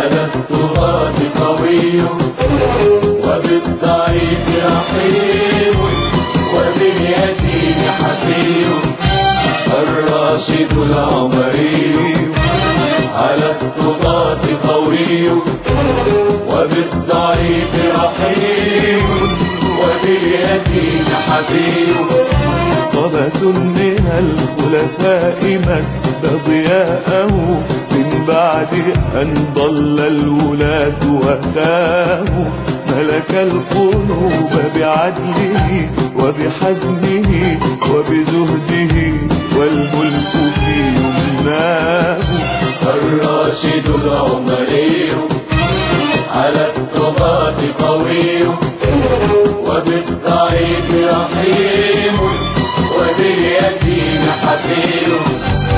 على الطغاة قوي وبالضعيف رحيم وباليتيم حفيظ الراشد العمري على الطغاة قوي وبالضعيف رحيم وباليتيم حفيظ طبس من الخلفاء مد ضياءه من بعد أن ضل الولاة وتاه ملك القلوب بعدله وبحزمه وبزهده والملك في يمناه الراشد العمري على الطغاة قوي وبالضعيف رحيم وباليتيم حفيظ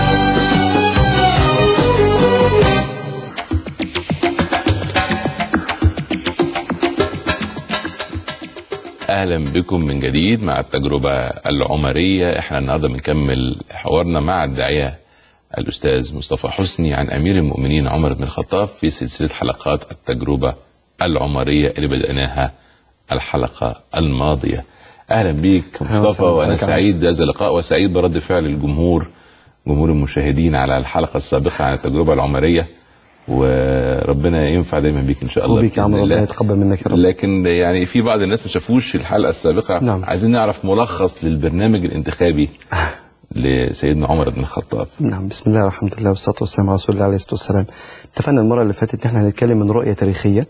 اهلا بكم من جديد مع التجربه العمريه احنا النهارده بنكمل حوارنا مع الداعيه الاستاذ مصطفى حسني عن امير المؤمنين عمر بن الخطاب في سلسله حلقات التجربه العمريه اللي بداناها الحلقه الماضيه اهلا بيك أهلا مصطفى وسهلا. وانا أهلا. سعيد بهذا اللقاء وسعيد برد فعل الجمهور جمهور المشاهدين على الحلقه السابقه عن التجربه العمريه وربنا ينفع دايما بيك ان شاء الله وبيك يا عم بإذن ربنا الله. يتقبل منك يا رب لكن يعني في بعض الناس ما شافوش الحلقه السابقه نعم. عايزين نعرف ملخص للبرنامج الانتخابي لسيدنا عمر بن الخطاب نعم بسم الله والحمد لله والصلاه والسلام على رسول الله عليه الصلاه والسلام اتفقنا المره اللي فاتت ان احنا هنتكلم من رؤيه تاريخيه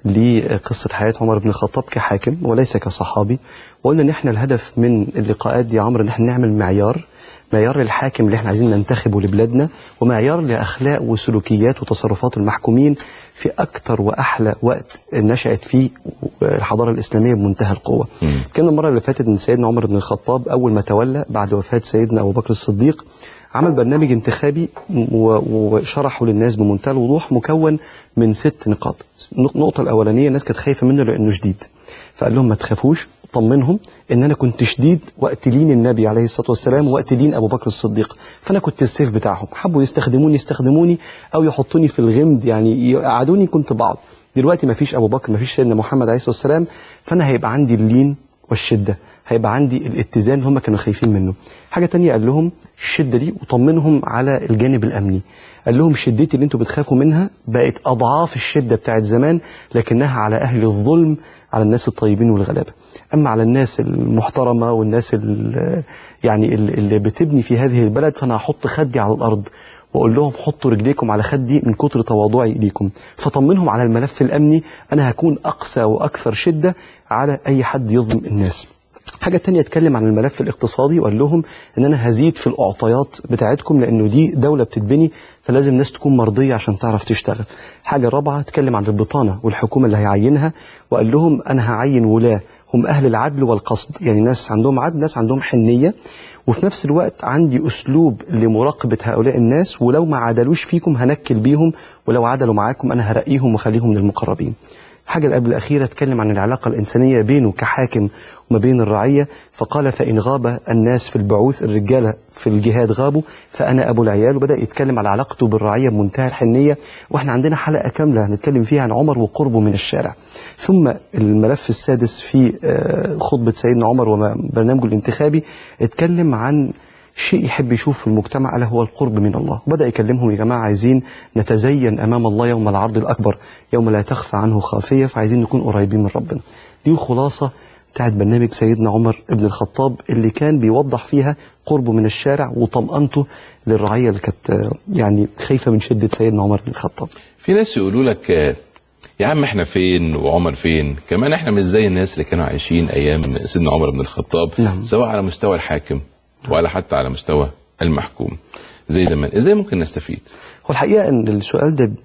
لقصه حياه عمر بن الخطاب كحاكم وليس كصحابي وقلنا ان احنا الهدف من اللقاءات دي يا عمرو ان احنا نعمل معيار معيار للحاكم اللي احنا عايزين ننتخبه لبلادنا ومعيار لاخلاق وسلوكيات وتصرفات المحكومين في اكتر واحلى وقت نشات فيه الحضاره الاسلاميه بمنتهى القوه. كان المره اللي فاتت ان سيدنا عمر بن الخطاب اول ما تولى بعد وفاه سيدنا ابو بكر الصديق عمل برنامج انتخابي و- وشرحه للناس بمنتهى الوضوح مكون من ست نقاط النقطة الأولانية الناس كانت خايفة منه لأنه شديد فقال لهم ما تخافوش طمنهم ان انا كنت شديد وقت لين النبي عليه الصلاه والسلام وقت لين ابو بكر الصديق فانا كنت السيف بتاعهم حبوا يستخدموني يستخدموني او يحطوني في الغمد يعني يقعدوني كنت بعض دلوقتي ما فيش ابو بكر ما فيش سيدنا محمد عليه الصلاه والسلام فانا هيبقى عندي اللين والشده هيبقى عندي الاتزان اللي هم كانوا خايفين منه حاجه تانية قال لهم الشده دي وطمنهم على الجانب الامني قال لهم شدتي اللي انتوا بتخافوا منها بقت اضعاف الشده بتاعت زمان لكنها على اهل الظلم على الناس الطيبين والغلابه اما على الناس المحترمه والناس ال- يعني ال- اللي بتبني في هذه البلد فانا هحط خدي على الارض واقول لهم حطوا رجليكم على خدي من كتر تواضعي اليكم فطمنهم على الملف الامني انا هكون اقسى واكثر شده على اي حد يظلم الناس حاجة تانية اتكلم عن الملف الاقتصادي وقال لهم ان انا هزيد في الاعطيات بتاعتكم لانه دي دولة بتتبني فلازم الناس تكون مرضية عشان تعرف تشتغل حاجة رابعة اتكلم عن البطانة والحكومة اللي هيعينها وقال لهم انا هعين ولاة هم اهل العدل والقصد يعني ناس عندهم عدل ناس عندهم حنية وفي نفس الوقت عندي اسلوب لمراقبة هؤلاء الناس ولو ما عدلوش فيكم هنكل بيهم ولو عدلوا معاكم انا هرقيهم واخليهم من المقربين حاجة اللي قبل الأخيرة اتكلم عن العلاقة الإنسانية بينه كحاكم وما بين الرعية فقال فإن غاب الناس في البعوث الرجالة في الجهاد غابوا فأنا أبو العيال وبدأ يتكلم على علاقته بالرعية بمنتهى الحنية وإحنا عندنا حلقة كاملة هنتكلم فيها عن عمر وقربه من الشارع ثم الملف السادس في آه، خطبة سيدنا عمر وبرنامجه الانتخابي اتكلم عن شيء يحب يشوف في المجتمع ألا هو القرب من الله بدأ يكلمهم يا جماعة عايزين نتزين أمام الله يوم العرض الأكبر يوم لا تخفى عنه خافية فعايزين نكون قريبين من ربنا دي خلاصة بتاعت برنامج سيدنا عمر ابن الخطاب اللي كان بيوضح فيها قربه من الشارع وطمأنته للرعية اللي كانت آه، يعني خايفة من شدة سيدنا عمر بن الخطاب في ناس يقولوا لك آه، يا عم احنا فين وعمر فين كمان احنا مش زي الناس اللي كانوا عايشين ايام سيدنا عمر بن الخطاب نعم. سواء على مستوى الحاكم ولا حتى على مستوى المحكوم زي زمان ازاي ممكن نستفيد هو الحقيقة أن السؤال ده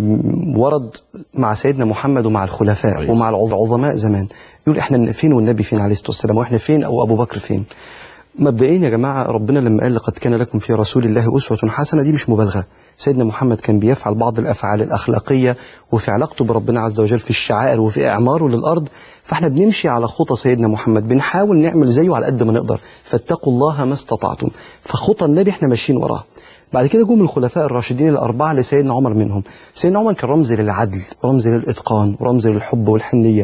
ب- ورد مع سيدنا محمد ومع الخلفاء كويس. ومع العظ- العظماء زمان يقول إحنا فين والنبي فين عليه الصلاة والسلام وإحنا فين أو أبو بكر فين مبدئيا يا جماعة ربنا لما قال لقد كان لكم في رسول الله أسوة حسنة دي مش مبالغة سيدنا محمد كان بيفعل بعض الأفعال الأخلاقية وفي علاقته بربنا عز وجل في الشعائر وفي إعماره للأرض فاحنا بنمشي على خطى سيدنا محمد بنحاول نعمل زيه على قد ما نقدر فاتقوا الله ما استطعتم فخطى النبي احنا ماشيين وراها بعد كده جم الخلفاء الراشدين الأربعة اللي سيدنا عمر منهم سيدنا عمر كان رمز للعدل ورمز للإتقان ورمز للحب والحنية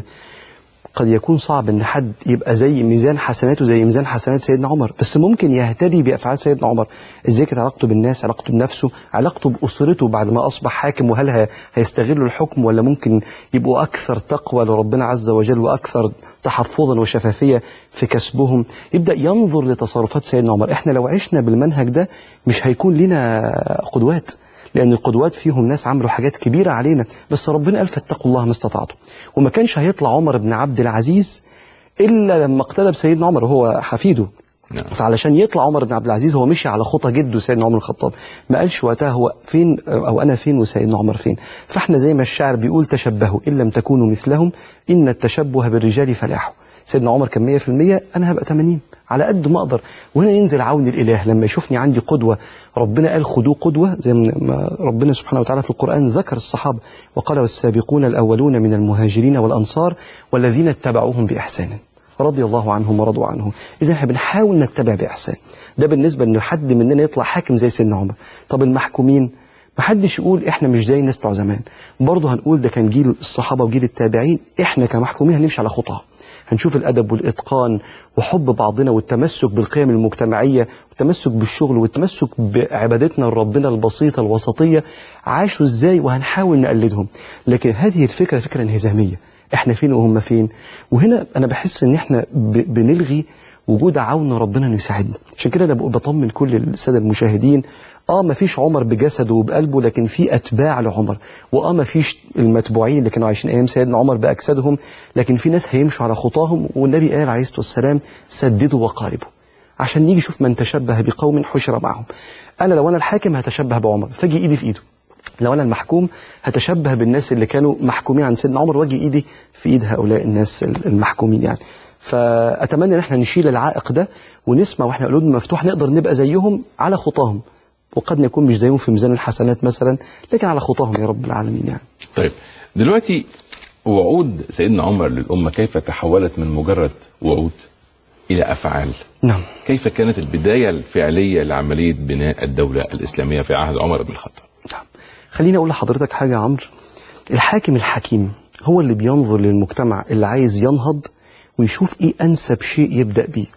قد يكون صعب ان حد يبقى زي ميزان حسناته زي ميزان حسنات سيدنا عمر بس ممكن يهتدي بافعال سيدنا عمر ازاي كانت علاقته بالناس علاقته بنفسه علاقته باسرته بعد ما اصبح حاكم وهل ه- هيستغلوا الحكم ولا ممكن يبقوا اكثر تقوى لربنا عز وجل واكثر تحفظا وشفافيه في كسبهم يبدا ينظر لتصرفات سيدنا عمر احنا لو عشنا بالمنهج ده مش هيكون لنا قدوات لأن القدوات فيهم ناس عملوا حاجات كبيرة علينا بس ربنا قال فاتقوا الله ما استطعتم وما كانش هيطلع عمر بن عبد العزيز إلا لما اقتدى بسيدنا عمر وهو حفيده نعم. فعلشان يطلع عمر بن عبد العزيز هو مشي على خطى جده سيدنا عمر الخطاب ما قالش وقتها هو فين او انا فين وسيدنا عمر فين فاحنا زي ما الشاعر بيقول تشبهوا ان لم تكونوا مثلهم ان التشبه بالرجال فلاح سيدنا عمر كان 100% انا هبقى 80 على قد ما اقدر وهنا ينزل عون الاله لما يشوفني عندي قدوه ربنا قال خذوه قدوه زي ما ربنا سبحانه وتعالى في القران ذكر الصحابه وقال والسابقون الاولون من المهاجرين والانصار والذين اتبعوهم باحسان رضي الله عنهم ورضوا عنه اذا احنا بنحاول نتبع باحسان ده بالنسبه ان حد مننا يطلع حاكم زي سيدنا عمر طب المحكومين محدش يقول احنا مش زي الناس بتوع زمان برضه هنقول ده كان جيل الصحابه وجيل التابعين احنا كمحكومين هنمشي على خطاه هنشوف الادب والاتقان وحب بعضنا والتمسك بالقيم المجتمعيه والتمسك بالشغل والتمسك بعبادتنا لربنا البسيطه الوسطيه عاشوا ازاي وهنحاول نقلدهم لكن هذه الفكره فكره انهزاميه احنا فين وهم فين وهنا انا بحس ان احنا ب- بنلغي وجود عون ربنا انه يساعدنا عشان كده انا بقول بطمن كل الساده المشاهدين اه ما فيش عمر بجسده وبقلبه لكن في اتباع لعمر واه ما فيش المتبوعين اللي كانوا عايشين ايام سيدنا عمر باجسادهم لكن في ناس هيمشوا على خطاهم والنبي قال عليه الصلاه والسلام سددوا وقاربوا عشان نيجي شوف من تشبه بقوم حشر معهم انا لو انا الحاكم هتشبه بعمر فاجي ايدي في ايده لو انا المحكوم هتشبه بالناس اللي كانوا محكومين عن سيدنا عمر واجي ايدي في ايد هؤلاء الناس المحكومين يعني فاتمنى ان احنا نشيل العائق ده ونسمع واحنا قلوبنا مفتوح نقدر نبقى زيهم على خطاهم وقد نكون مش زيهم في ميزان الحسنات مثلا لكن على خطاهم يا رب العالمين يعني طيب دلوقتي وعود سيدنا عمر للأمة كيف تحولت من مجرد وعود إلى أفعال نعم كيف كانت البداية الفعلية لعملية بناء الدولة الإسلامية في عهد عمر بن الخطاب نعم خليني اقول لحضرتك حاجه يا عمرو الحاكم الحكيم هو اللي بينظر للمجتمع اللي عايز ينهض ويشوف ايه انسب شيء يبدا بيه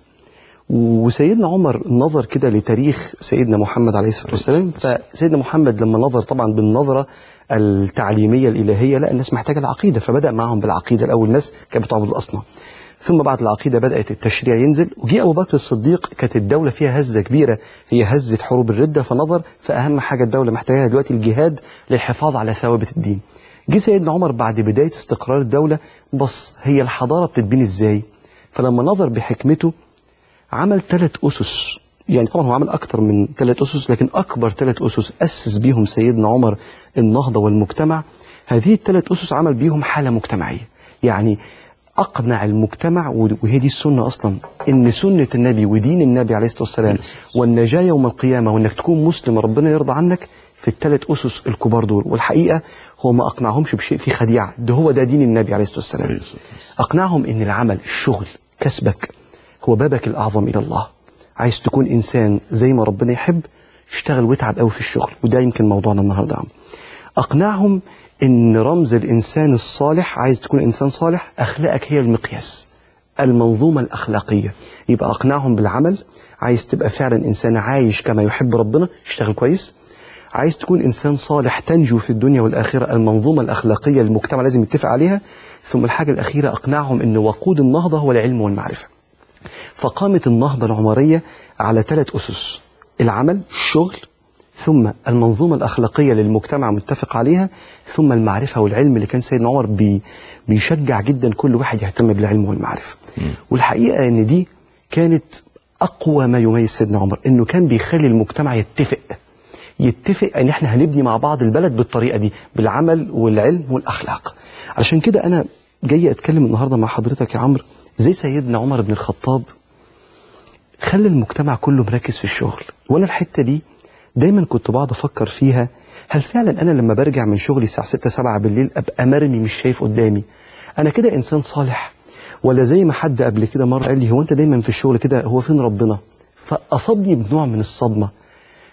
وسيدنا عمر نظر كده لتاريخ سيدنا محمد عليه الصلاه والسلام فسيدنا محمد لما نظر طبعا بالنظره التعليميه الالهيه لا الناس محتاجه العقيده فبدا معهم بالعقيده الاول الناس كانت بتعبد الاصنام ثم بعد العقيدة بدأت التشريع ينزل وجي أبو بكر الصديق كانت الدولة فيها هزة كبيرة هي هزة حروب الردة فنظر فأهم حاجة الدولة محتاجاها دلوقتي الجهاد للحفاظ على ثوابت الدين جه سيدنا عمر بعد بداية استقرار الدولة بص هي الحضارة بتتبني ازاي فلما نظر بحكمته عمل ثلاث أسس يعني طبعا هو عمل أكتر من ثلاث أسس لكن أكبر ثلاث أسس أسس بيهم سيدنا عمر النهضة والمجتمع هذه الثلاث أسس عمل بيهم حالة مجتمعية يعني أقنع المجتمع وهي دي السنة أصلا إن سنة النبي ودين النبي عليه الصلاة والسلام والنجاة يوم القيامة وإنك تكون مسلم ربنا يرضى عنك في الثلاث أسس الكبار دول والحقيقة هو ما أقنعهمش بشيء فيه خديعة ده هو ده دين النبي عليه الصلاة والسلام أقنعهم إن العمل الشغل كسبك هو بابك الأعظم إلى الله عايز تكون إنسان زي ما ربنا يحب اشتغل واتعب قوي في الشغل وده يمكن موضوعنا النهارده عم. أقنعهم إن رمز الإنسان الصالح عايز تكون إنسان صالح أخلاقك هي المقياس المنظومة الأخلاقية يبقى أقنعهم بالعمل عايز تبقى فعلا إنسان عايش كما يحب ربنا اشتغل كويس عايز تكون إنسان صالح تنجو في الدنيا والآخرة المنظومة الأخلاقية المجتمع لازم يتفق عليها ثم الحاجة الأخيرة أقنعهم أن وقود النهضة هو العلم والمعرفة فقامت النهضة العمرية على ثلاث أسس العمل الشغل ثم المنظومة الأخلاقية للمجتمع متفق عليها ثم المعرفة والعلم اللي كان سيدنا عمر بي بيشجع جدا كل واحد يهتم بالعلم والمعرفة والحقيقة أن دي كانت أقوى ما يميز سيدنا عمر أنه كان بيخلي المجتمع يتفق يتفق ان احنا هنبني مع بعض البلد بالطريقه دي بالعمل والعلم والاخلاق علشان كده انا جاي اتكلم النهارده مع حضرتك يا عمرو زي سيدنا عمر بن الخطاب خلى المجتمع كله مركز في الشغل وانا الحته دي دايما كنت بقعد افكر فيها هل فعلا انا لما برجع من شغلي الساعه 6 7 بالليل ابقى مرمي مش شايف قدامي انا كده انسان صالح ولا زي ما حد قبل كده مره قال لي هو انت دايما في الشغل كده هو فين ربنا فاصابني بنوع من الصدمه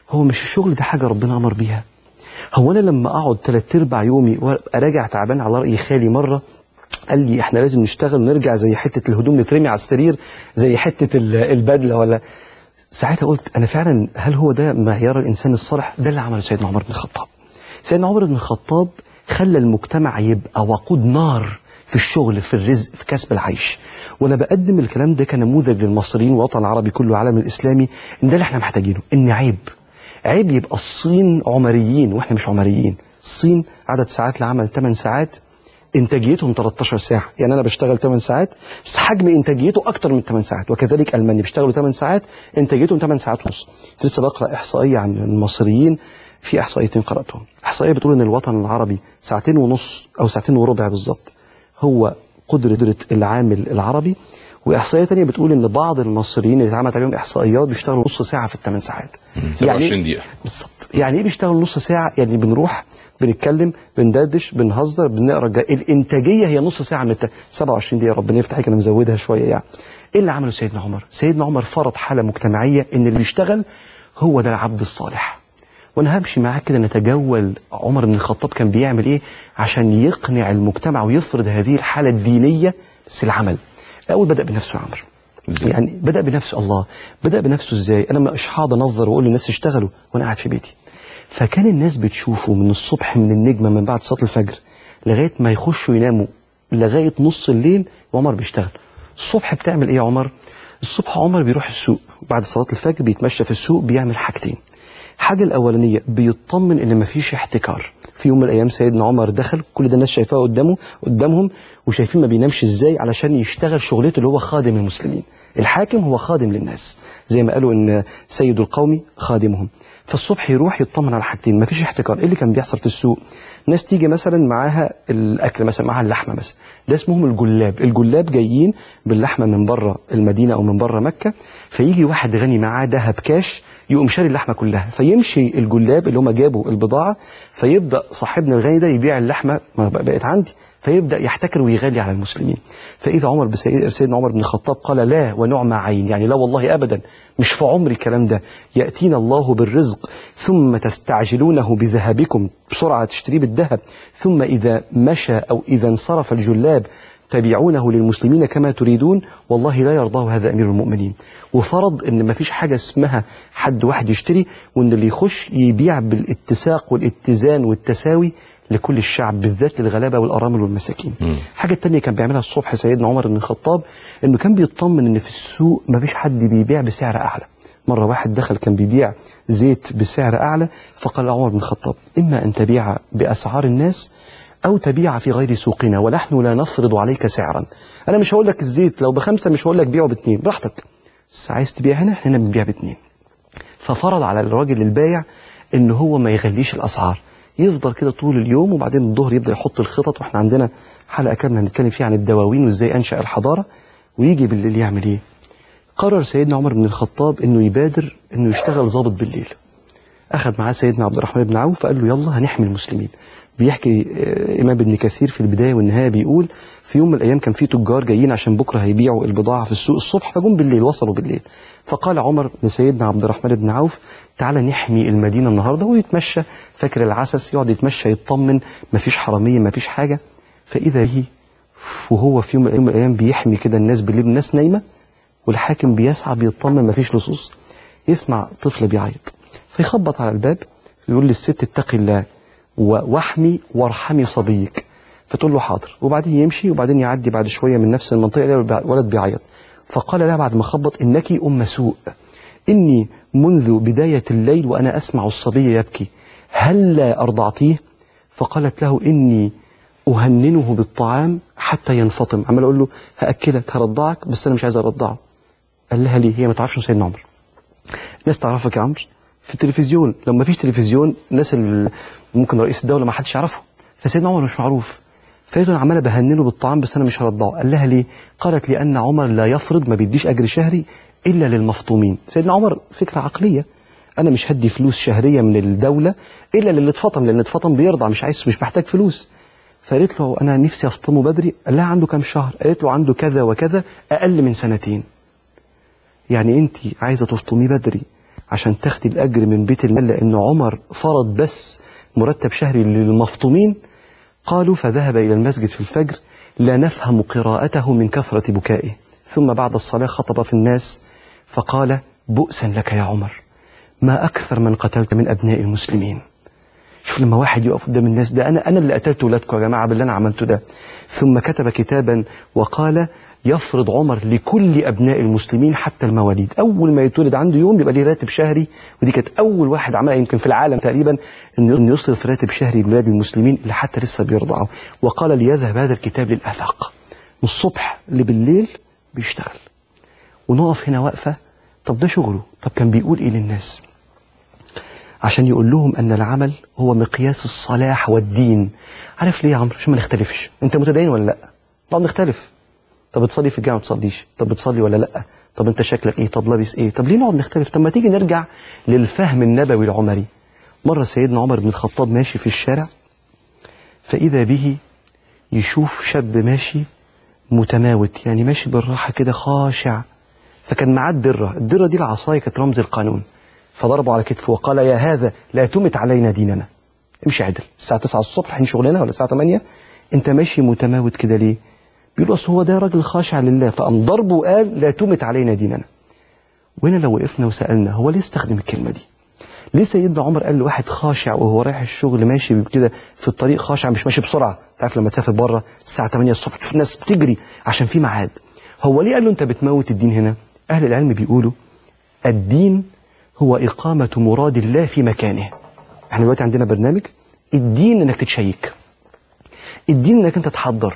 هو مش الشغل ده حاجه ربنا امر بيها هو انا لما اقعد ثلاث ارباع يومي وابقى راجع تعبان على راي خالي مره قال لي احنا لازم نشتغل ونرجع زي حته الهدوم نترمي على السرير زي حته ال- البدله ولا ساعتها قلت انا فعلا هل هو ده معيار الانسان الصالح ده اللي عمله سيدنا عمر بن الخطاب سيدنا عمر بن الخطاب خلى المجتمع يبقى وقود نار في الشغل في الرزق في كسب العيش وانا بقدم الكلام ده كنموذج للمصريين والوطن العربي كله والعالم الاسلامي ان ده اللي احنا محتاجينه ان عيب عيب يبقى الصين عمريين واحنا مش عمريين الصين عدد ساعات العمل 8 ساعات انتاجيتهم 13 ساعه يعني انا بشتغل 8 ساعات بس حجم انتاجيته اكتر من 8 ساعات وكذلك المانيا بيشتغلوا 8 ساعات انتاجيتهم 8 ساعات ونص كنت لسه بقرا احصائيه عن المصريين في احصائيتين قراتهم احصائيه بتقول ان الوطن العربي ساعتين ونص او ساعتين وربع بالظبط هو قدره قدره العامل العربي واحصائيه تانية بتقول ان بعض المصريين اللي اتعملت عليهم احصائيات بيشتغلوا نص ساعه في الثمان ساعات 27 دقيقة بالظبط يعني ايه بيشتغل نص ساعه يعني بنروح بنتكلم بندردش بنهزر بنقرا الجا- الانتاجيه هي نص ساعه من الت... 27 دقيقه ربنا يفتح عليك انا مزودها شويه يعني ايه اللي عمله سيدنا عمر سيدنا عمر فرض حاله مجتمعيه ان اللي بيشتغل هو ده العبد الصالح وانا همشي معاك كده نتجول عمر بن الخطاب كان بيعمل ايه عشان يقنع المجتمع ويفرض هذه الحاله الدينيه بس العمل الاول بدا بنفسه يا عمرو إزاي؟ يعني بدا بنفسه الله بدا بنفسه ازاي انا مش هقعد انظر واقول للناس اشتغلوا وانا قاعد في بيتي فكان الناس بتشوفه من الصبح من النجمه من بعد صلاه الفجر لغايه ما يخشوا يناموا لغايه نص الليل وعمر بيشتغل الصبح بتعمل ايه يا عمر الصبح عمر بيروح السوق بعد صلاه الفجر بيتمشى في السوق بيعمل حاجتين الحاجه الاولانيه بيطمن ان مفيش احتكار في يوم من الايام سيدنا عمر دخل كل ده الناس شايفاه قدامه قدامهم وشايفين ما بينامش ازاي علشان يشتغل شغلته اللي هو خادم المسلمين الحاكم هو خادم للناس زي ما قالوا ان سيد القوم خادمهم فالصبح يروح يطمن على حاجتين مفيش احتكار ايه اللي كان بيحصل في السوق ناس تيجي مثلا معاها الاكل مثلا معاها اللحمه مثلا ده اسمهم الجلاب الجلاب جايين باللحمه من بره المدينه او من بره مكه فيجي واحد غني معاه دهب كاش يقوم شاري اللحمه كلها فيمشي الجلاب اللي هم جابوا البضاعه فيبدا صاحبنا الغني ده يبيع اللحمه ما بقت عندي فيبدا يحتكر ويغالي على المسلمين فاذا عمر بسيد سيدنا عمر بن الخطاب قال لا ونعم عين يعني لا والله ابدا مش في عمري الكلام ده ياتينا الله بالرزق ثم تستعجلونه بذهبكم بسرعه تشتريه بالذهب ثم اذا مشى او اذا انصرف الجلاب تبيعونه للمسلمين كما تريدون والله لا يرضاه هذا امير المؤمنين وفرض ان ما فيش حاجه اسمها حد واحد يشتري وان اللي يخش يبيع بالاتساق والاتزان والتساوي لكل الشعب بالذات للغلابه والارامل والمساكين. الحاجه الثانيه كان بيعملها الصبح سيدنا عمر بن الخطاب انه كان بيطمن ان في السوق ما فيش حد بيبيع بسعر اعلى. مره واحد دخل كان بيبيع زيت بسعر اعلى فقال عمر بن الخطاب اما ان تبيع باسعار الناس أو تبيع في غير سوقنا ونحن لا نفرض عليك سعرا أنا مش هقول لك الزيت لو بخمسة مش هقول لك بيعه باتنين براحتك بس عايز تبيع هنا احنا هنا بنبيع باتنين ففرض على الراجل البايع ان هو ما يغليش الاسعار يفضل كده طول اليوم وبعدين الظهر يبدا يحط الخطط واحنا عندنا حلقه كامله هنتكلم فيها عن الدواوين وازاي انشا الحضاره ويجي بالليل يعمل ايه قرر سيدنا عمر بن الخطاب انه يبادر انه يشتغل ضابط بالليل أخذ معاه سيدنا عبد الرحمن بن عوف فقال له يلا هنحمي المسلمين بيحكي آه، إمام ابن كثير في البداية والنهاية بيقول في يوم من الأيام كان في تجار جايين عشان بكرة هيبيعوا البضاعة في السوق الصبح فجم بالليل وصلوا بالليل فقال عمر لسيدنا عبد الرحمن بن عوف تعالى نحمي المدينة النهاردة ويتمشى فاكر العسس يقعد يتمشى يطمن مفيش حرامية مفيش حاجة فإذا به وهو في يوم من الأيام بيحمي كده الناس بالليل الناس نايمة والحاكم بيسعى بيطمن مفيش لصوص يسمع طفل بيعيط فيخبط على الباب يقول للست اتقي الله و- واحمي وارحمي صبيك فتقول له حاضر وبعدين يمشي وبعدين يعدي بعد شويه من نفس المنطقه يلاقي ولد بيعيط فقال لها بعد ما خبط انك ام سوء اني منذ بدايه الليل وانا اسمع الصبي يبكي هل ارضعتيه فقالت له اني اهننه بالطعام حتى ينفطم عمال اقول له هاكلك هرضعك بس انا مش عايز ارضعه قال لها ليه هي ما تعرفش إن سيدنا عمر ناس تعرفك يا عمرو في التلفزيون لو ما فيش تلفزيون الناس اللي ممكن رئيس الدوله ما حدش يعرفه فسيدنا عمر مش معروف فقالت له انا عماله بهننه بالطعام بس انا مش هرضعه قال لها ليه قالت لان عمر لا يفرض ما بيديش اجر شهري الا للمفطومين سيدنا عمر فكره عقليه انا مش هدي فلوس شهريه من الدوله الا للي اتفطم لان اتفطم بيرضع مش عايز مش محتاج فلوس فقالت له انا نفسي افطمه بدري قال لها عنده كام شهر قالت له عنده كذا وكذا اقل من سنتين يعني انت عايزه تفطميه بدري عشان تاخدي الأجر من بيت المال لأن عمر فرض بس مرتب شهري للمفطومين قالوا فذهب إلى المسجد في الفجر لا نفهم قراءته من كثرة بكائه ثم بعد الصلاة خطب في الناس فقال بؤسا لك يا عمر ما أكثر من قتلت من أبناء المسلمين شوف لما واحد يقف قدام الناس ده أنا أنا اللي قتلت ولادكم يا جماعة باللي أنا عملته ده ثم كتب كتابا وقال يفرض عمر لكل أبناء المسلمين حتى المواليد أول ما يتولد عنده يوم يبقى ليه راتب شهري ودي كانت أول واحد عملها يمكن في العالم تقريبا إنه إنه يصرف راتب شهري لولاد المسلمين اللي حتى لسه بيرضعوا وقال ليذهب هذا الكتاب للآفاق من الصبح لبالليل بيشتغل ونقف هنا واقفة طب ده شغله طب كان بيقول إيه للناس عشان يقول لهم ان العمل هو مقياس الصلاح والدين عارف ليه يا عمرو عشان ما نختلفش انت متدين ولا لا نقعد نختلف طب بتصلي في الجامع ما بتصليش طب بتصلي ولا لا طب انت شكلك ايه طب لابس ايه طب ليه نقعد نختلف طب ما تيجي نرجع للفهم النبوي العمري مره سيدنا عمر بن الخطاب ماشي في الشارع فاذا به يشوف شاب ماشي متماوت يعني ماشي بالراحه كده خاشع فكان معاه الدره الدره دي العصايه كانت رمز القانون فضربه على كتفه وقال يا هذا لا تمت علينا ديننا امشي عدل الساعة 9 الصبح رايحين شغلنا ولا الساعة 8 انت ماشي متماوت كده ليه بيقول اصل هو ده راجل خاشع لله فقام ضربه وقال لا تمت علينا ديننا وهنا لو وقفنا وسألنا هو ليه استخدم الكلمة دي ليه سيدنا عمر قال لواحد خاشع وهو رايح الشغل ماشي كده في الطريق خاشع مش ماشي بسرعة تعرف لما تسافر بره الساعة 8 الصبح تشوف الناس بتجري عشان في ميعاد هو ليه قال له انت بتموت الدين هنا اهل العلم بيقولوا الدين هو إقامة مراد الله في مكانه احنا دلوقتي عندنا برنامج الدين انك تتشيك الدين انك انت تحضر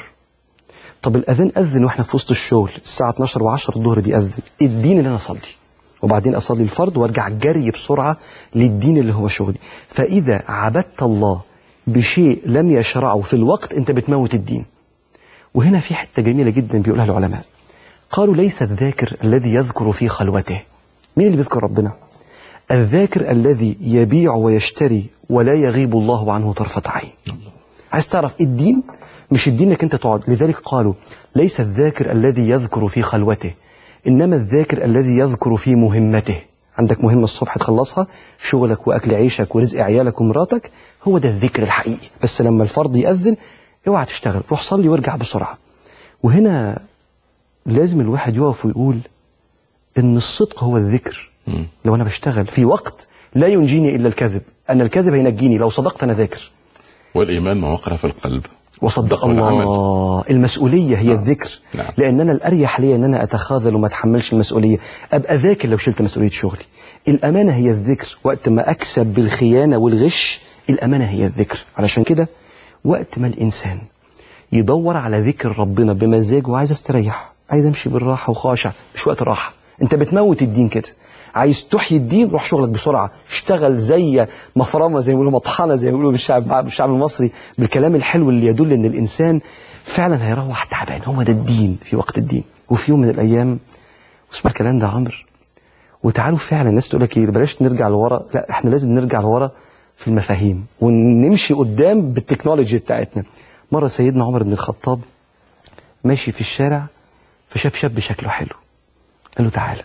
طب الاذان اذن واحنا في وسط الشغل الساعه 12 و10 الظهر بيأذن الدين ان انا اصلي وبعدين اصلي الفرض وارجع جري بسرعه للدين اللي هو شغلي فاذا عبدت الله بشيء لم يشرعه في الوقت انت بتموت الدين وهنا في حته جميله جدا بيقولها العلماء قالوا ليس الذاكر الذي يذكر في خلوته مين اللي بيذكر ربنا الذاكر الذي يبيع ويشتري ولا يغيب الله عنه طرفة عين عايز تعرف الدين مش الدين انك انت تقعد لذلك قالوا ليس الذاكر الذي يذكر في خلوته انما الذاكر الذي يذكر في مهمته عندك مهمة الصبح تخلصها شغلك واكل عيشك ورزق عيالك ومراتك هو ده الذكر الحقيقي بس لما الفرض يأذن اوعى تشتغل روح صلي وارجع بسرعة وهنا لازم الواحد يقف ويقول ان الصدق هو الذكر مم. لو انا بشتغل في وقت لا ينجيني الا الكذب ان الكذب هينجيني لو صدقت انا ذاكر والإيمان ما وقر في القلب وصدق صدق والعمل. الله المسؤوليه هي الذكر نعم. لان انا الاريح لي ان انا اتخاذل وما اتحملش المسؤوليه ابقى ذاكر لو شلت مسؤوليه شغلي الامانه هي الذكر وقت ما اكسب بالخيانه والغش الامانه هي الذكر علشان كده وقت ما الانسان يدور على ذكر ربنا بمزاجه وعايز استريح عايز امشي بالراحه وخاشع مش وقت راحه انت بتموت الدين كده عايز تحيي الدين روح شغلك بسرعه اشتغل زي مفرمه زي ما بيقولوا مطحنه زي ما بيقولوا بالشعب بالشعب المصري بالكلام الحلو اللي يدل ان الانسان فعلا هيروح تعبان هو ده الدين في وقت الدين وفي يوم من الايام اسمع الكلام ده يا عمرو وتعالوا فعلا الناس تقول لك ايه بلاش نرجع لورا لا احنا لازم نرجع لورا في المفاهيم ونمشي قدام بالتكنولوجي بتاعتنا مره سيدنا عمر بن الخطاب ماشي في الشارع فشاف شاب شكله حلو قال له تعالى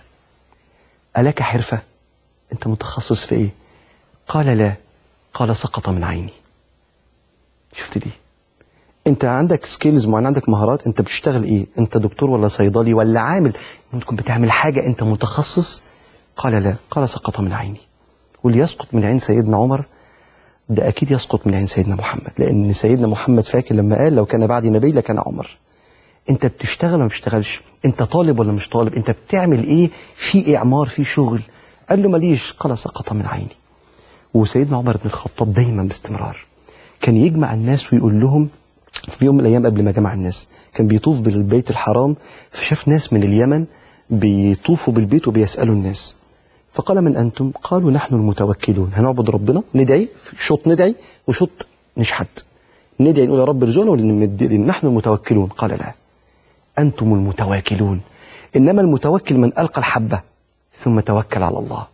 ألك حرفة أنت متخصص في إيه قال لا قال سقط من عيني شفت دي أنت عندك سكيلز معينة عندك مهارات أنت بتشتغل إيه أنت دكتور ولا صيدلي ولا عامل ممكن بتعمل حاجة أنت متخصص قال لا قال سقط من عيني واللي يسقط من عين سيدنا عمر ده أكيد يسقط من عين سيدنا محمد لأن سيدنا محمد فاكر لما قال لو كان بعدي نبي لكان عمر انت بتشتغل ولا ما بتشتغلش انت طالب ولا مش طالب انت بتعمل ايه في اعمار في شغل قال له ماليش قال سقط من عيني وسيدنا عمر بن الخطاب دايما باستمرار كان يجمع الناس ويقول لهم في يوم من الايام قبل ما جمع الناس كان بيطوف بالبيت الحرام فشاف ناس من اليمن بيطوفوا بالبيت وبيسالوا الناس فقال من انتم قالوا نحن المتوكلون هنعبد ربنا ندعي شوط ندعي وشوط نشحت ندعي نقول يا رب ارزقنا ونمد إيدينا. نحن المتوكلون قال لا أنتم المتواكلون إنما المتوكل من ألقى الحبة ثم توكل على الله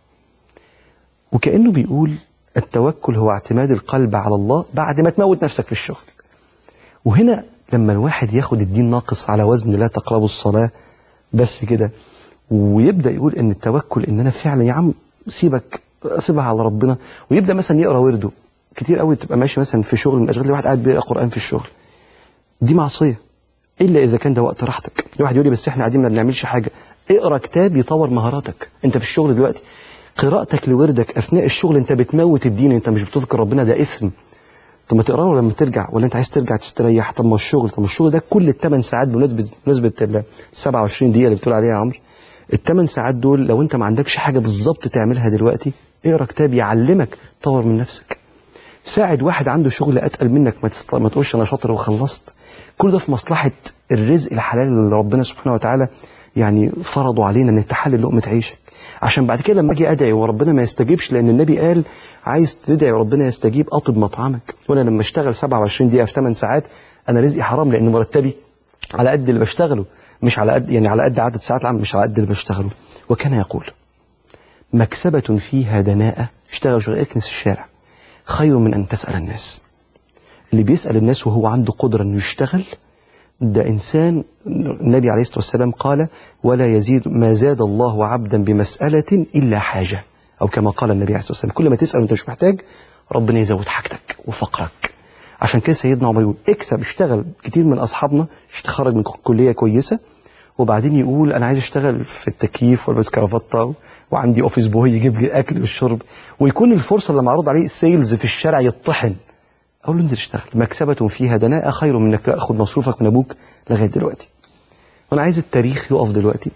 وكأنه بيقول التوكل هو اعتماد القلب على الله بعد ما تموت نفسك في الشغل وهنا لما الواحد ياخد الدين ناقص على وزن لا تقربوا الصلاة بس كده ويبدأ يقول ان التوكل ان انا فعلا يا عم سيبك سيبها على ربنا ويبدا مثلا يقرا ورده كتير قوي تبقى ماشي مثلا في شغل من الاشغال واحد قاعد بيقرا قران في الشغل دي معصيه الا اذا كان ده وقت راحتك الواحد يقول لي بس احنا قاعدين ما بنعملش حاجه اقرا كتاب يطور مهاراتك انت في الشغل دلوقتي قراءتك لوردك اثناء الشغل انت بتموت الدين انت مش بتذكر ربنا ده اثم طب ما تقراه لما ترجع ولا انت عايز ترجع تستريح طب ما الشغل طب ما الشغل ده كل الثمان ساعات بمناسبه بمناسبه ال 27 دقيقه اللي بتقول عليها يا عمرو الثمان ساعات دول لو انت ما عندكش حاجه بالظبط تعملها دلوقتي اقرا كتاب يعلمك تطور من نفسك ساعد واحد عنده شغل اتقل منك ما, تست... ما تقولش انا شاطر وخلصت كل ده في مصلحه الرزق الحلال اللي ربنا سبحانه وتعالى يعني فرضوا علينا ان تحلل لقمه عيشك عشان بعد كده لما اجي ادعي وربنا ما يستجيبش لان النبي قال عايز تدعي وربنا يستجيب اطب مطعمك وانا لما اشتغل 27 دقيقه في 8 ساعات انا رزقي حرام لان مرتبي على قد اللي بشتغله مش على قد يعني على قد عدد ساعات العمل مش على قد اللي بشتغله وكان يقول مكسبة فيها دناءة اشتغل شغل اكنس الشارع خير من أن تسأل الناس اللي بيسأل الناس وهو عنده قدرة أنه يشتغل ده إنسان النبي عليه الصلاة والسلام قال ولا يزيد ما زاد الله عبدا بمسألة إلا حاجة أو كما قال النبي عليه الصلاة والسلام كل ما تسأل وأنت مش محتاج ربنا يزود حاجتك وفقرك عشان كده سيدنا عمر يقول اكسب اشتغل كتير من أصحابنا اشتخرج من كلية كويسة وبعدين يقول انا عايز اشتغل في التكييف والبس كرافته وعندي اوفيس بوي يجيب لي الاكل والشرب ويكون الفرصه اللي معروض عليه السيلز في الشارع يطحن اقول له انزل اشتغل مكسبه فيها دناء خير من انك تاخد مصروفك من ابوك لغايه دلوقتي وانا عايز التاريخ يقف دلوقتي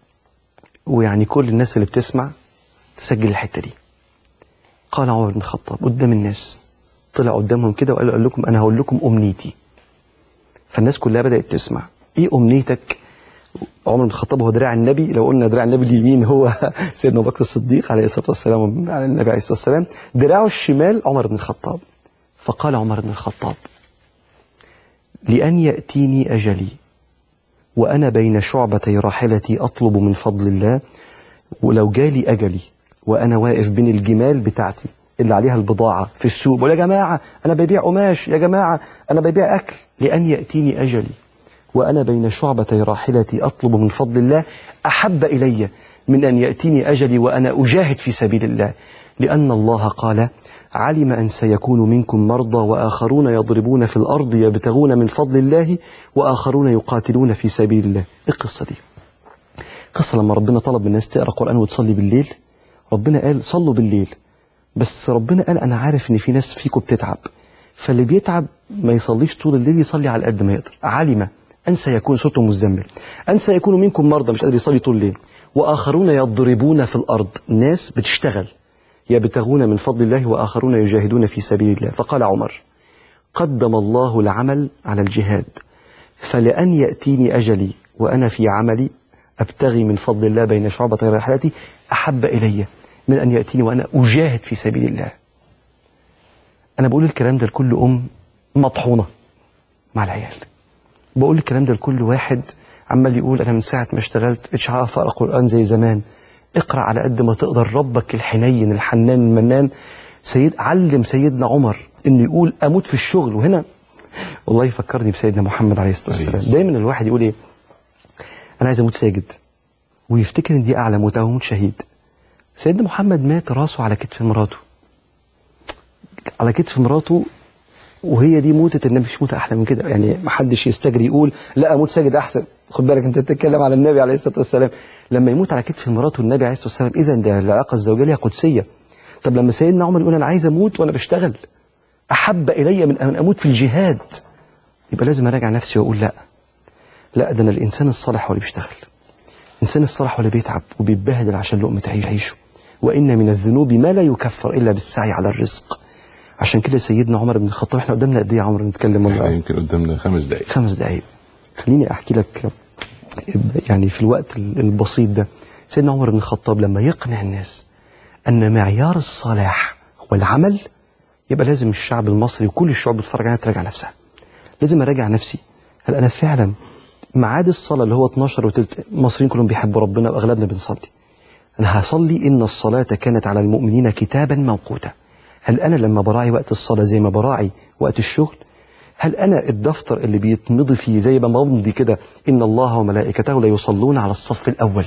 ويعني كل الناس اللي بتسمع تسجل الحته دي قال عمر بن الخطاب قدام الناس طلع قدامهم كده وقال قال لكم انا هقول لكم امنيتي فالناس كلها بدات تسمع ايه امنيتك عمر بن الخطاب هو دراع النبي لو قلنا دراع النبي اليمين هو سيدنا ابو بكر الصديق عليه الصلاه والسلام على النبي عليه الصلاه والسلام دراعه الشمال عمر بن الخطاب فقال عمر بن الخطاب لأن يأتيني أجلي وأنا بين شعبتي راحلتي أطلب من فضل الله ولو جالي أجلي وأنا واقف بين الجمال بتاعتي اللي عليها البضاعة في السوق بقول يا جماعة أنا ببيع قماش يا جماعة أنا ببيع أكل لأن يأتيني أجلي وأنا بين شعبتي راحلتي أطلب من فضل الله أحب إلي من أن يأتيني أجلي وأنا أجاهد في سبيل الله لأن الله قال علم أن سيكون منكم مرضى وآخرون يضربون في الأرض يبتغون من فضل الله وآخرون يقاتلون في سبيل الله إيه القصة دي قصة لما ربنا طلب من الناس تقرأ قرآن وتصلي بالليل ربنا قال صلوا بالليل بس ربنا قال أنا عارف إن في ناس فيكم بتتعب فاللي بيتعب ما يصليش طول الليل يصلي على قد ما يقدر علم أن سيكون صوته مزمل أن سيكون منكم مرضى مش قادر يصلي طول الليل وآخرون يضربون في الأرض ناس بتشتغل يبتغون من فضل الله وآخرون يجاهدون في سبيل الله فقال عمر قدم الله العمل على الجهاد فلأن يأتيني أجلي وأنا في عملي أبتغي من فضل الله بين شعبتي رحلتي أحب إلي من أن يأتيني وأنا أجاهد في سبيل الله أنا بقول الكلام ده لكل أم مطحونة مع العيال بقول الكلام ده لكل واحد عمال يقول أنا من ساعة ما اشتغلت مش عارف أقرأ قرآن زي زمان اقرأ على قد ما تقدر ربك الحنين الحنان المنان سيد علم سيدنا عمر انه يقول اموت في الشغل وهنا والله يفكرني بسيدنا محمد عليه الصلاه والسلام دايما الواحد يقول ايه انا عايز اموت ساجد ويفتكر ان دي اعلى موت او موت شهيد سيدنا محمد مات راسه على كتف مراته على كتف مراته وهي دي موتة النبي مش موتة أحلى من كده يعني ما حدش يستجري يقول لا أموت ساجد أحسن خد بالك أنت بتتكلم على النبي عليه الصلاة والسلام لما يموت على كتف مراته النبي عليه الصلاة والسلام إذا ده العلاقة الزوجية ليها قدسية طب لما سيدنا عمر يقول أنا عايز أموت وأنا بشتغل أحب إلي من أن أموت في الجهاد يبقى لازم أراجع نفسي وأقول لا لا ده أنا الإنسان الصالح هو اللي بيشتغل الإنسان الصالح هو اللي بيتعب وبيتبهدل عشان لقمة عيشه وإن من الذنوب ما لا يكفر إلا بالسعي على الرزق عشان كده سيدنا عمر بن الخطاب احنا قدامنا قد ايه يا عمرو نتكلم احنا ولا يمكن قدامنا خمس دقايق خمس دقايق خليني احكي لك يعني في الوقت البسيط ده سيدنا عمر بن الخطاب لما يقنع الناس ان معيار الصلاح هو العمل يبقى لازم الشعب المصري وكل الشعوب بتتفرج عليها تراجع نفسها لازم اراجع نفسي هل انا فعلا ميعاد الصلاه اللي هو 12 وتلت المصريين كلهم بيحبوا ربنا واغلبنا بنصلي انا هصلي ان الصلاه كانت على المؤمنين كتابا موقوتا هل أنا لما براعي وقت الصلاة زي ما براعي وقت الشغل هل أنا الدفتر اللي بيتمضي فيه زي ما بمضي كده إن الله وملائكته لا يصلون على الصف الأول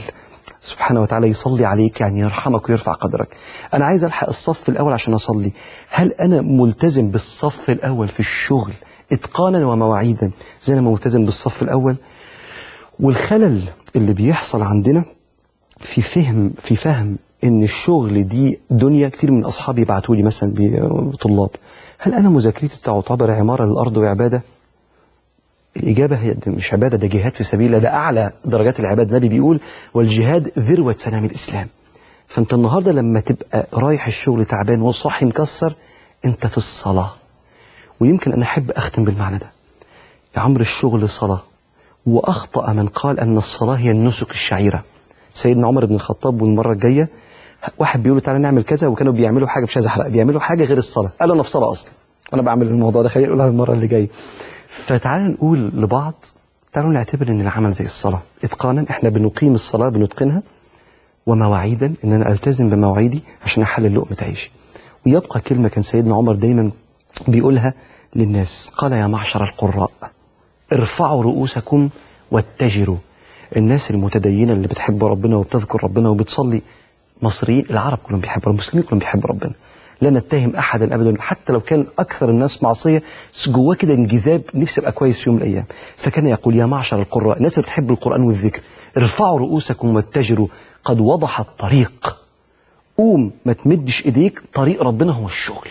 سبحانه وتعالى يصلي عليك يعني يرحمك ويرفع قدرك أنا عايز ألحق الصف الأول عشان أصلي هل أنا ملتزم بالصف الأول في الشغل إتقانا ومواعيدا زي أنا ملتزم بالصف الأول والخلل اللي بيحصل عندنا في فهم في فهم ان الشغل دي دنيا كتير من اصحابي يبعتوا لي مثلا بي- طلاب هل انا مذاكرتي تعتبر عماره للارض وعباده الإجابة هي ده مش عبادة ده جهاد في سبيل الله ده أعلى درجات العبادة النبي بيقول والجهاد ذروة سنام الإسلام فأنت النهاردة لما تبقى رايح الشغل تعبان وصاحي مكسر أنت في الصلاة ويمكن أنا أحب أختم بالمعنى ده يا عمرو الشغل صلاة وأخطأ من قال أن الصلاة هي النسك الشعيرة سيدنا عمر بن الخطاب والمرة الجاية واحد بيقول له تعالى نعمل كذا وكانوا بيعملوا حاجة مش عايز أحرق بيعملوا حاجة غير الصلاة قال أنا في صلاة أصلا وأنا بعمل الموضوع ده خلينا نقولها المرة اللي جاية فتعالوا نقول لبعض تعالوا نعتبر ان العمل زي الصلاه اتقانا احنا بنقيم الصلاه بنتقنها ومواعيدا ان انا التزم بمواعيدي عشان احلل لقمه عيشي ويبقى كلمه كان سيدنا عمر دايما بيقولها للناس قال يا معشر القراء ارفعوا رؤوسكم واتجروا الناس المتدينه اللي بتحب ربنا وبتذكر ربنا وبتصلي مصريين العرب كلهم بيحبوا المسلمين كلهم بيحبوا ربنا لا نتهم احدا ابدا حتى لو كان اكثر الناس معصيه بس جواه كده انجذاب نفسي ابقى كويس في يوم من الايام فكان يقول يا معشر القراء الناس اللي بتحب القران والذكر ارفعوا رؤوسكم واتجروا قد وضح الطريق قوم ما تمدش ايديك طريق ربنا هو الشغل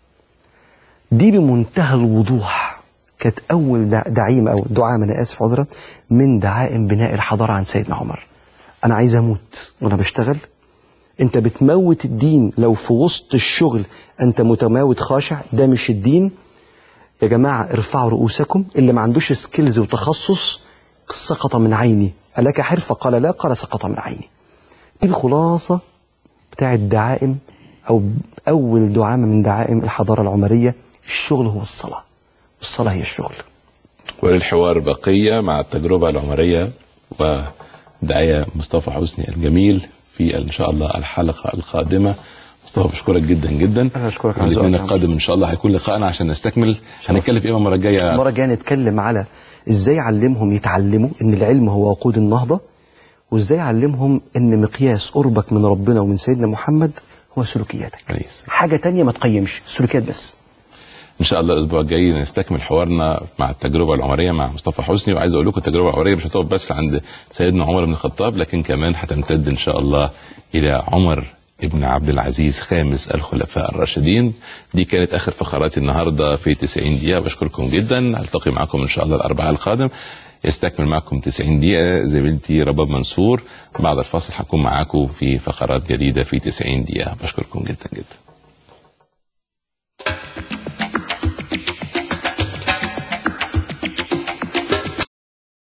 دي بمنتهى الوضوح كانت اول دع- دعيمه او دعامه انا اسف عذرا من دعائم بناء الحضاره عن سيدنا عمر انا عايز اموت وانا بشتغل انت بتموت الدين لو في وسط الشغل انت متماوت خاشع ده مش الدين يا جماعة ارفعوا رؤوسكم اللي ما عندوش سكيلز وتخصص سقط من عيني ألك حرفة قال لا قال سقط من عيني دي الخلاصة بتاع الدعائم أو أول دعامة من دعائم الحضارة العمرية الشغل هو الصلاة والصلاة هي الشغل وللحوار بقية مع التجربة العمرية ودعاية مصطفى حسني الجميل في إن شاء الله الحلقة القادمة مصطفى بشكرك جدا جدا أنا أشكرك على الاثنين ذوقك. القادم إن شاء الله هيكون لقائنا عشان نستكمل هنتكلم في إيه المرة الجاية المرة الجاية نتكلم على ازاي علمهم يتعلموا ان العلم هو وقود النهضة وازاي علمهم ان مقياس قربك من ربنا ومن سيدنا محمد هو سلوكياتك عليه السلام. حاجة تانية ما تقيمش سلوكيات بس ان شاء الله الاسبوع الجاي نستكمل حوارنا مع التجربه العمريه مع مصطفى حسني وعايز اقول لكم التجربه العمريه مش هتقف بس عند سيدنا عمر بن الخطاب لكن كمان هتمتد ان شاء الله الى عمر ابن عبد العزيز خامس الخلفاء الراشدين دي كانت اخر فقرات النهارده في 90 دقيقه بشكركم جدا التقي معكم ان شاء الله الاربعاء القادم يستكمل معكم 90 دقيقه زميلتي رباب منصور بعد الفاصل هكون معاكم في فقرات جديده في 90 دقيقه بشكركم جدا جدا